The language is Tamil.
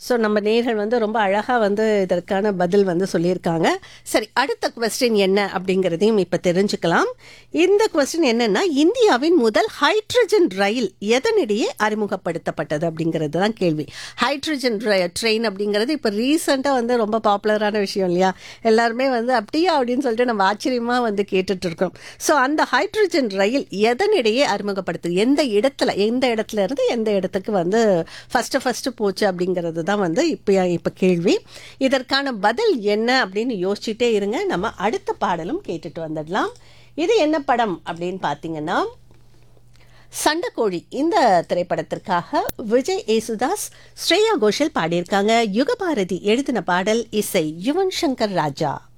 ஸோ நம்ம நேர்கள் வந்து ரொம்ப அழகாக வந்து இதற்கான பதில் வந்து சொல்லியிருக்காங்க சரி அடுத்த கொஸ்டின் என்ன அப்படிங்கிறதையும் இப்போ தெரிஞ்சுக்கலாம் இந்த கொஸ்டின் என்னன்னா இந்தியாவின் முதல் ஹைட்ரஜன் ரயில் எதனிடையே அறிமுகப்படுத்தப்பட்டது அப்படிங்கிறது தான் கேள்வி ஹைட்ரஜன் ட்ரெயின் அப்படிங்கிறது இப்போ ரீசெண்டாக வந்து ரொம்ப பாப்புலரான விஷயம் இல்லையா எல்லாருமே வந்து அப்படியா அப்படின்னு சொல்லிட்டு நம்ம ஆச்சரியமாக வந்து கேட்டுட்டு இருக்கோம் ஸோ அந்த ஹைட்ரஜன் ரயில் எதனிடையே அறிமுகப்படுத்து எந்த இடத்துல எந்த இடத்துல இருந்து எந்த இடத்துக்கு வந்து ஃபஸ்ட்டு ஃபஸ்ட்டு போச்சு அப்படிங்கிறது தான் வந்து இப்போ இப்போ கேள்வி இதற்கான பதில் என்ன அப்படின்னு யோசிச்சுட்டே இருங்க நம்ம அடுத்த பாடலும் கேட்டுட்டு வந்துடலாம் இது என்ன படம் அப்படின்னு பார்த்தீங்கன்னா சண்டைக்கோழி இந்த திரைப்படத்திற்காக விஜய் ஏசுதாஸ் ஸ்ரேயா கோஷல் பாடியிருக்காங்க யுகபாரதி எழுதின பாடல் இசை யுவன் சங்கர் ராஜா